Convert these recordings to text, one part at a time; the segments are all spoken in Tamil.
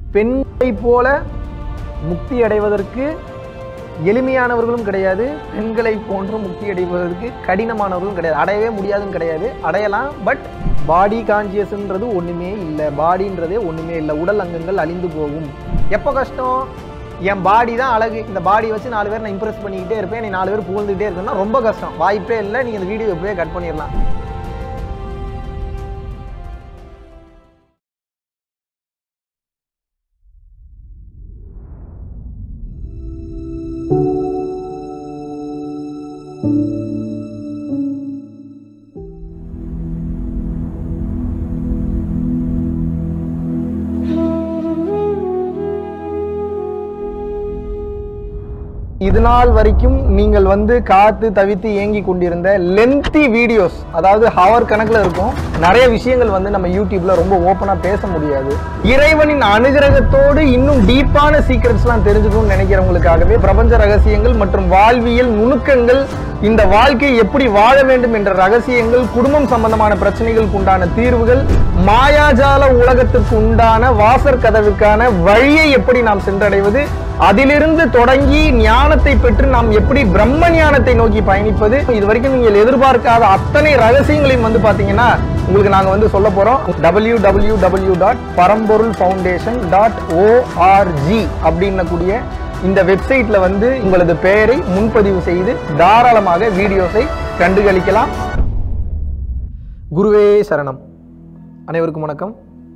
பெண்களை போல முக்தி அடைவதற்கு எளிமையானவர்களும் கிடையாது பெண்களை போன்று முக்தி அடைவதற்கு கடினமானவர்களும் கிடையாது அடையவே முடியாதுன்னு கிடையாது அடையலாம் பட் பாடி கான்சியஸ்ன்றது ஒன்றுமே இல்லை பாடின்றதே ஒன்றுமே இல்லை உடல் அங்கங்கள் அழிந்து போகும் எப்போ கஷ்டம் என் பாடி தான் அழகு இந்த பாடி வச்சு நாலு பேர் நான் இம்ப்ரெஸ் பண்ணிக்கிட்டே இருப்பேன் நீ நாலு பேர் புகழ்ந்துகிட்டே இருக்கேன்னா ரொம்ப கஷ்டம் வாய்ப்பே இல்லை நீங்கள் இந்த வீடியோ எப்போயே கட் பண்ணிடலாம் இது நாள் வரைக்கும் நீங்கள் வந்து காத்து தவித்து ஏங்கி கொண்டிருந்த லென்த்தி வீடியோஸ் அதாவது ஹவர் கணக்கில் இருக்கும் நிறைய விஷயங்கள் வந்து நம்ம யூடியூப்ல ரொம்ப ஓப்பனா பேச முடியாது இறைவனின் அனுகிரகத்தோடு இன்னும் டீப்பான சீக்ரெட்ஸ்லாம் தெரிஞ்சுக்கணும்னு நினைக்கிறவங்களுக்காகவே பிரபஞ்ச ரகசியங்கள் மற்றும் வாழ்வியல் நுணுக்கங்கள் இந்த வாழ்க்கை எப்படி வாழ வேண்டும் என்ற ரகசியங்கள் குடும்பம் சம்பந்தமான பிரச்சனைகளுக்கு உண்டான தீர்வுகள் மாயாஜால உலகத்திற்கு உண்டான வாசற் கதவுக்கான வழியை எப்படி நாம் சென்றடைவது அதிலிருந்து தொடங்கி ஞானத்தை பெற்று நாம் எப்படி பிரம்ம ஞானத்தை நோக்கி பயணிப்பது இது வரைக்கும் நீங்கள் எதிர்பார்க்காத அத்தனை ரகசியங்களையும் வந்து பாத்தீங்கன்னா உங்களுக்கு நாங்க வந்து சொல்ல போறோம் W W W dot Paramporul foundation dot O R G அப்படின்னக்கூடிய இந்த வெப்சைட்ல வந்து உங்களது பெயரை முன்பதிவு செய்து தாராளமாக வீடியோஸை கண்டுகளிக்கலாம் குருவே சரணம் அனைவருக்கும் வணக்கம்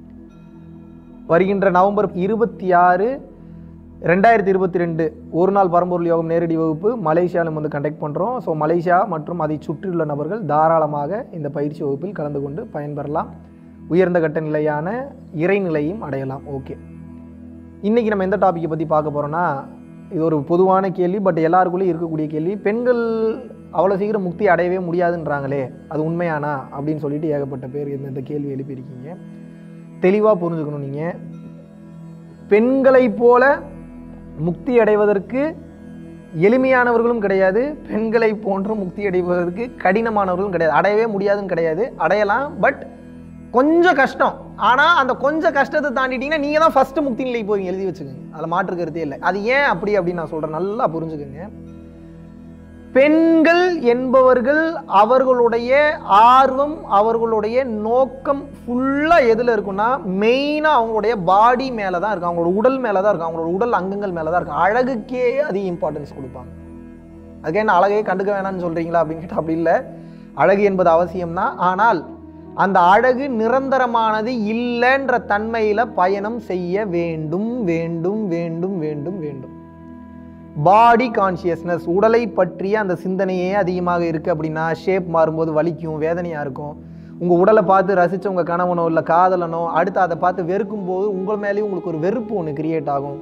வருகின்ற நவம்பர் இருபத்தி ஆறு ரெண்டாயிரத்தி இருபத்தி ரெண்டு ஒரு நாள் பரம்பொருள் யோகம் நேரடி வகுப்பு மலேசியாவில் வந்து கண்டக்ட் பண்ணுறோம் ஸோ மலேசியா மற்றும் அதை சுற்றியுள்ள நபர்கள் தாராளமாக இந்த பயிற்சி வகுப்பில் கலந்து கொண்டு பயன்பெறலாம் உயர்ந்த கட்ட நிலையான இறைநிலையும் அடையலாம் ஓகே இன்றைக்கி நம்ம எந்த டாப்பிக்கை பற்றி பார்க்க போகிறோன்னா இது ஒரு பொதுவான கேள்வி பட் எல்லாருக்குள்ளேயும் இருக்கக்கூடிய கேள்வி பெண்கள் அவ்வளோ சீக்கிரம் முக்தி அடையவே முடியாதுன்றாங்களே அது உண்மையானா அப்படின்னு சொல்லிட்டு ஏகப்பட்ட பேர் இந்த இந்த கேள்வி எழுப்பியிருக்கீங்க தெளிவாக புரிஞ்சுக்கணும் நீங்கள் பெண்களைப் போல முக்தி அடைவதற்கு எளிமையானவர்களும் கிடையாது பெண்களை போன்று முக்தி அடைவதற்கு கடினமானவர்களும் கிடையாது அடையவே முடியாதுன்னு கிடையாது அடையலாம் பட் கொஞ்சம் கஷ்டம் ஆனால் அந்த கொஞ்சம் கஷ்டத்தை தாண்டிட்டீங்கன்னா நீங்கள் தான் ஃபஸ்ட்டு முக்தி நிலைக்கு போவீங்க எழுதி வச்சுக்கோங்க அதில் மாற்று கருத்தே இல்லை அது ஏன் அப்படி அப்படின்னு நான் சொல்கிறேன் நல்லா புரிஞ்சுக்கோங்க பெண்கள் என்பவர்கள் அவர்களுடைய ஆர்வம் அவர்களுடைய நோக்கம் ஃபுல்லாக எதில் இருக்குன்னா மெயினாக அவங்களுடைய பாடி மேலே தான் இருக்கும் அவங்களோட உடல் மேலே தான் இருக்கும் அவங்களோட உடல் அங்கங்கள் மேலே தான் இருக்கும் அழகுக்கே அதிக இம்பார்ட்டன்ஸ் கொடுப்பாங்க அதுக்கு என்ன அழகே கண்டுக்க வேணாம்னு சொல்கிறீங்களா அப்படின்னு கேட்டால் அப்படி இல்லை அழகு என்பது அவசியம்தான் ஆனால் அந்த அழகு நிரந்தரமானது இல்லைன்ற தன்மையில் பயணம் செய்ய வேண்டும் வேண்டும் வேண்டும் வேண்டும் வேண்டும் பாடி கான்சியஸ்னஸ் உடலை பற்றிய அந்த சிந்தனையே அதிகமாக இருக்குது அப்படின்னா ஷேப் மாறும்போது வலிக்கும் வேதனையாக இருக்கும் உங்கள் உடலை பார்த்து ரசித்த உங்கள் கணவனோ இல்லை காதலனோ அடுத்து அதை பார்த்து வெறுக்கும் போது உங்கள் மேலேயும் உங்களுக்கு ஒரு வெறுப்பு ஒன்று கிரியேட் ஆகும்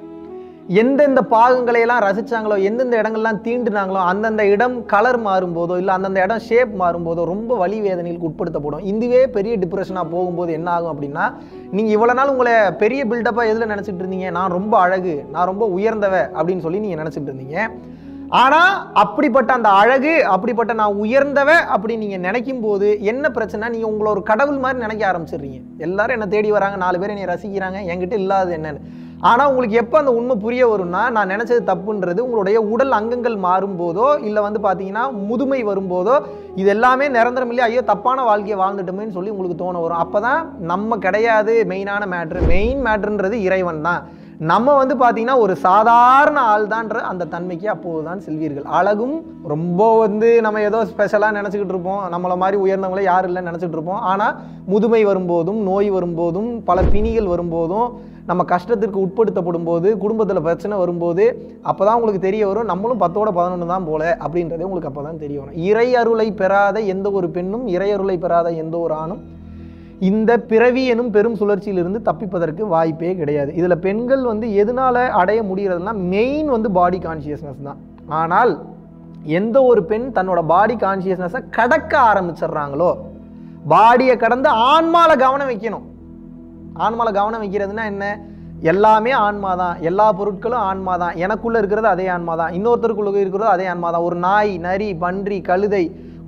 எந்தெந்த பாகங்களை எல்லாம் ரசிச்சாங்களோ எந்தெந்த இடங்கள்லாம் தீண்டுனாங்களோ அந்தந்த இடம் கலர் மாறும்போதோ இல்லை அந்தந்த இடம் ஷேப் மாறும்போதோ ரொம்ப வலி வேதனைகளுக்கு உட்படுத்தப்படும் இதுவே பெரிய டிப்ரெஷனாக போகும்போது என்ன ஆகும் அப்படின்னா நீங்கள் இவ்வளோ நாள் உங்களை பெரிய பில்டப்பாக எதில் நினச்சிட்டு இருந்தீங்க நான் ரொம்ப அழகு நான் ரொம்ப உயர்ந்தவ அப்படின்னு சொல்லி நீங்கள் நினச்சிட்டு இருந்தீங்க ஆனால் அப்படிப்பட்ட அந்த அழகு அப்படிப்பட்ட நான் உயர்ந்தவ அப்படின்னு நீங்கள் நினைக்கும் போது என்ன பிரச்சனை நீங்கள் உங்களை ஒரு கடவுள் மாதிரி நினைக்க ஆரம்பிச்சிடுறீங்க எல்லாரும் என்ன தேடி வராங்க நாலு பேர் என்னை ரசிக்கிறாங்க என்கிட்ட இல்லாதது என்னன்னு ஆனால் உங்களுக்கு எப்போ அந்த உண்மை புரிய வரும்னா நான் நினச்சது தப்புன்றது உங்களுடைய உடல் அங்கங்கள் மாறும்போதோ இல்லை வந்து பார்த்தீங்கன்னா முதுமை வரும்போதோ இது எல்லாமே நிரந்தரம் இல்லையா ஐயோ தப்பான வாழ்க்கையை வாழ்ந்துட்டோமேன்னு சொல்லி உங்களுக்கு தோண வரும் அப்போ தான் நம்ம கிடையாது மெயினான மேட்ரு மெயின் மேட்ருன்றது இறைவன் தான் நம்ம வந்து பார்த்தீங்கன்னா ஒரு சாதாரண ஆள் தான்ற அந்த தன்மைக்கு அப்போது தான் செல்வீர்கள் அழகும் ரொம்ப வந்து நம்ம ஏதோ ஸ்பெஷலாக நினச்சிக்கிட்டு இருப்போம் நம்மளை மாதிரி உயர்ந்தவங்களே யாரும் இல்லைன்னு நினச்சிட்டு இருப்போம் ஆனால் முதுமை வரும்போதும் நோய் வரும்போதும் பல பிணிகள் வரும்போதும் நம்ம கஷ்டத்திற்கு உட்படுத்தப்படும் போது குடும்பத்தில் பிரச்சனை வரும்போது அப்போ தான் உங்களுக்கு தெரிய வரும் நம்மளும் பத்தோட பதினொன்று தான் போல அப்படின்றதே உங்களுக்கு அப்போ தான் தெரிய வரும் இறை அருளை பெறாத எந்த ஒரு பெண்ணும் இறை அருளை பெறாத எந்த ஒரு ஆணும் இந்த பிறவி எனும் பெரும் சுழற்சியிலிருந்து தப்பிப்பதற்கு வாய்ப்பே கிடையாது இதில் பெண்கள் வந்து எதனால அடைய முடிகிறதுனா மெயின் வந்து பாடி கான்சியஸ்னஸ் தான் ஆனால் எந்த ஒரு பெண் தன்னோட பாடி கான்சியஸ்னஸை கடக்க ஆரம்பிச்சிடுறாங்களோ பாடியை கடந்து ஆன்மால கவனம் வைக்கணும் ஆன்மால கவனம் வைக்கிறதுனா என்ன எல்லாமே ஆன்மா தான் எல்லா பொருட்களும் ஆன்மா தான் எனக்குள்ள இருக்கிறது அதே ஆன்மா தான் இன்னொருத்தருக்குள்ள இருக்கிறது அதே ஆன்மா தான் ஒரு நாய் நரி பன்றி கழுதை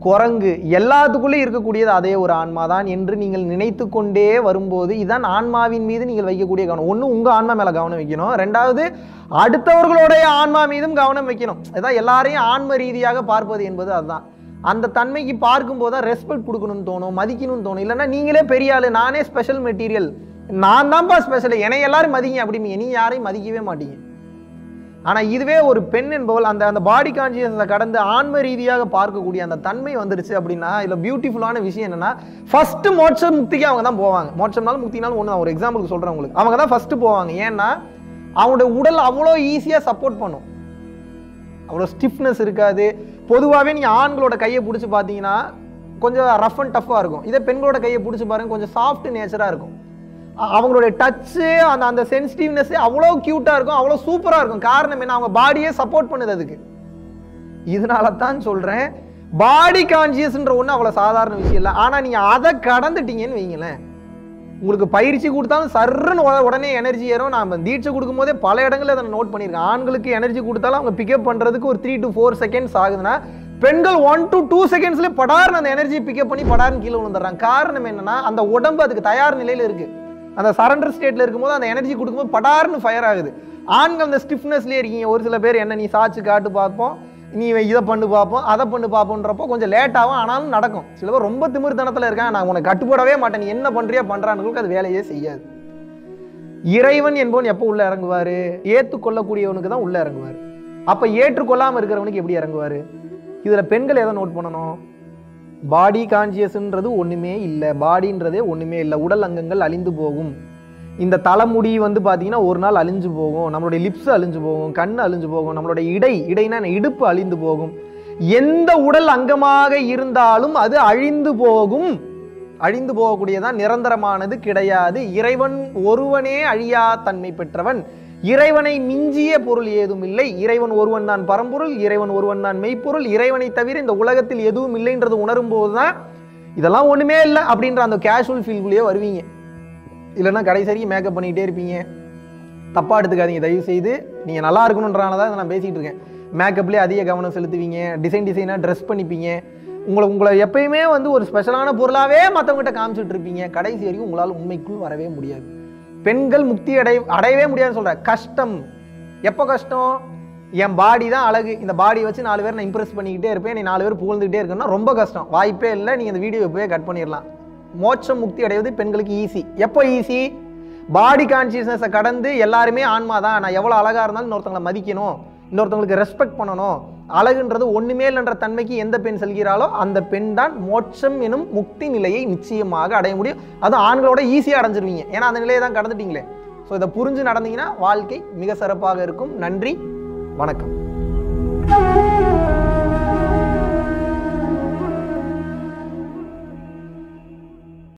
குரங்கு எல்லாத்துக்குள்ளே இருக்கக்கூடியது அதே ஒரு ஆன்மா தான் என்று நீங்கள் நினைத்து கொண்டே வரும்போது இதுதான் ஆன்மாவின் மீது நீங்கள் வைக்கக்கூடிய கவனம் ஒன்று உங்கள் ஆன்மா மேலே கவனம் வைக்கணும் ரெண்டாவது அடுத்தவர்களுடைய ஆன்மா மீதும் கவனம் வைக்கணும் இதான் எல்லாரையும் ஆன்ம ரீதியாக பார்ப்பது என்பது அதுதான் அந்த தன்மைக்கு பார்க்கும்போது தான் ரெஸ்பெக்ட் கொடுக்கணும்னு தோணும் மதிக்கணும்னு தோணும் இல்லைன்னா நீங்களே பெரிய ஆளு நானே ஸ்பெஷல் மெட்டீரியல் நான் தான்ப்பா ஸ்பெஷல் என்னை எல்லாரும் மதிங்க அப்படிங்க நீ யாரையும் மதிக்கவே மாட்டீங்க ஆனால் இதுவே ஒரு பெண் என்பவள் அந்த அந்த பாடி கான்சியஸை கடந்து ஆன்ம ரீதியாக பார்க்கக்கூடிய அந்த தன்மை வந்துருச்சு அப்படின்னா இதில் பியூட்டிஃபுல்லான விஷயம் என்னன்னா ஃபர்ஸ்ட் மோட்ச முக்திக்கு அவங்க தான் போவாங்க மோட்சம்னாலும் முக்தினாலும் ஒன்று ஒரு எக்ஸாம்பிளுக்கு சொல்கிறேன் உங்களுக்கு அவங்க தான் ஃபர்ஸ்ட் போவாங்க ஏன்னா அவங்களுடைய உடல் அவ்வளோ ஈஸியாக சப்போர்ட் பண்ணும் அவ்வளோ ஸ்டிஃப்னஸ் இருக்காது பொதுவாகவே நீங்கள் ஆண்களோட கையை பிடிச்சி பார்த்தீங்கன்னா கொஞ்சம் ரஃப் அண்ட் டஃப்பாக இருக்கும் இதே பெண்களோட கையை பிடிச்சி பாருங்க கொஞ்சம் சாஃப்ட் நேச்சராக இருக்கும் அ- அவங்களுடைய டச்சு அந்த அந்த சென்சிட்டிவ்னஸ் அவ்வளோ க்யூட்டாக இருக்கும் அவ்வளோ சூப்பராக இருக்கும் காரணம் என்ன அவங்க பாடியே சப்போர்ட் பண்ணுது அதுக்கு இதனால தான் சொல்கிறேன் பாடி கான்சியஸ்ன்ற ஒன்று அவ்வளோ சாதாரண விஷயம் இல்லை ஆனால் நீங்கள் அதை கடந்துட்டீங்கன்னு வைங்களேன் உங்களுக்கு பயிற்சி கொடுத்தாலும் சர்ருன்னு உட- உடனே எனர்ஜி ஏறும் நான் தீட்சை கொடுக்கும் போதே பல இடங்களில் அதை நோட் பண்ணியிருக்கேன் ஆண்களுக்கு எனர்ஜி கொடுத்தாலும் அவங்க பிக்கப் பண்ணுறதுக்கு ஒரு த்ரீ டு ஃபோர் செகண்ட்ஸ் ஆகுதுன்னா பெண்கள் ஒன் டு டூ செகண்ட்ஸ்லேயே படார்னு அந்த எனர்ஜியை பிக்கப் பண்ணி படார்னு கீழே விழுந்துடுறாங்க காரணம் என்னன்னா அந்த உடம்பு அதுக்கு தயார் நிலையில் இருக்கு அந்த சரண்டர் ஸ்டேட்ல இருக்கும்போது அந்த எனர்ஜி கொடுக்கும்போது படார்னு ஃபயர் ஆகுது ஆண்கள் அந்த ஸ்டிஃப்னஸ்லேயே இருக்கீங்க ஒரு சில பேர் என்ன நீ சாச்சு காட்டு பார்ப்போம் நீ இதை பண்ணு பார்ப்போம் அதை பண்ணு பார்ப்போன்றப்போ கொஞ்சம் லேட் ஆகும் ஆனாலும் நடக்கும் சில பேர் ரொம்ப திமிர்த்தனத்தில் இருக்காங்க நான் உனக்கு கட்டுப்படவே மாட்டேன் நீ என்ன பண்றியா பண்றானுங்களுக்கு அது வேலையே செய்யாது இறைவன் என்பவன் எப்போ உள்ள இறங்குவாரு ஏற்றுக்கொள்ளக்கூடியவனுக்கு தான் உள்ள இறங்குவார் அப்ப ஏற்றுக்கொள்ளாம இருக்கிறவனுக்கு எப்படி இறங்குவாரு இதுல பெண்கள் எதை நோட் பண்ணணும் பாடி கான்சியஸ்ன்றது ஒண்ணுமே இல்லை பாடின்றதே ஒண்ணுமே இல்லை உடல் அங்கங்கள் அழிந்து போகும் இந்த தலைமுடி வந்து பார்த்தீங்கன்னா ஒரு நாள் அழிஞ்சு போகும் நம்மளுடைய லிப்ஸ் அழிஞ்சு போகும் கண் அழிஞ்சு போகும் நம்மளுடைய இடை இடைனா என்ன? இடுப்பு அழிந்து போகும் எந்த உடல் அங்கமாக இருந்தாலும் அது அழிந்து போகும் அழிந்து போகக்கூடியதான் நிரந்தரமானது கிடையாது இறைவன் ஒருவனே அழியா தன்மை பெற்றவன் இறைவனை மிஞ்சிய பொருள் ஏதும் இல்லை இறைவன் ஒருவன் தான் பரம்பொருள் இறைவன் ஒருவன் தான் மெய்ப்பொருள் இறைவனை தவிர இந்த உலகத்தில் எதுவும் இல்லைன்றது உணரும் போதுதான் இதெல்லாம் ஒண்ணுமே இல்லை அப்படின்ற அந்த கேஷுவல் ஃபீல்குள்ளேயே வருவீங்க இல்லைன்னா கடைசி வரைக்கும் மேக்கப் பண்ணிக்கிட்டே இருப்பீங்க தப்பாக எடுத்துக்காதீங்க தயவு செய்து நீங்கள் நல்லா இருக்கணுன்றனால தான் இதை நான் பேசிகிட்டு இருக்கேன் மேக்கப்லேயே அதிக கவனம் செலுத்துவீங்க டிசைன் டிசைனாக ட்ரெஸ் பண்ணிப்பீங்க உங்களை உங்களை எப்பயுமே வந்து ஒரு ஸ்பெஷலான பொருளாகவே மற்றவங்ககிட்ட காமிச்சிட்டு இருப்பீங்க கடைசி வரைக்கும் உங்களால் உண்மைக்குள் வரவே முடியாது பெண்கள் முக்தி அடை அடையவே முடியாதுன்னு சொல்கிறேன் கஷ்டம் எப்போ கஷ்டம் என் பாடி தான் அழகு இந்த பாடியை வச்சு நாலு பேர் நான் இம்ப்ரெஸ் பண்ணிக்கிட்டே இருப்பேன் நீ நாலு பேர் புகழ்ந்துக்கிட்டே இருக்கணும்னா ரொம்ப கஷ்டம் வாய்ப்பே இல்லை நீங்கள் இந்த வீடியோ எப்போவே கட் பண்ணிடலாம் மோட்சம் முக்தி அடைவது பெண்களுக்கு ஈஸி எப்போ ஈஸி பாடி கான்சியஸ்னஸை கடந்து எல்லாருமே ஆன்மா தான் நான் எவ்வளோ அழகாக இருந்தாலும் இன்னொருத்தவங்களை மதிக்கணும் இன்னொருத்தவங்களுக்கு ரெஸ்பெக்ட் பண்ணணும் அழகுன்றது ஒண்ணுமே இல்லைன்ற தன்மைக்கு எந்த பெண் செல்கிறாளோ அந்த பெண் தான் மோட்சம் எனும் முக்தி நிலையை நிச்சயமாக அடைய முடியும் அதுவும் ஆண்களோட ஈஸியாக அடைஞ்சிருவீங்க ஏன்னா அந்த நிலையை தான் கடந்துட்டீங்களே ஸோ இதை புரிஞ்சு நடந்தீங்கன்னா வாழ்க்கை மிக சிறப்பாக இருக்கும் நன்றி வணக்கம்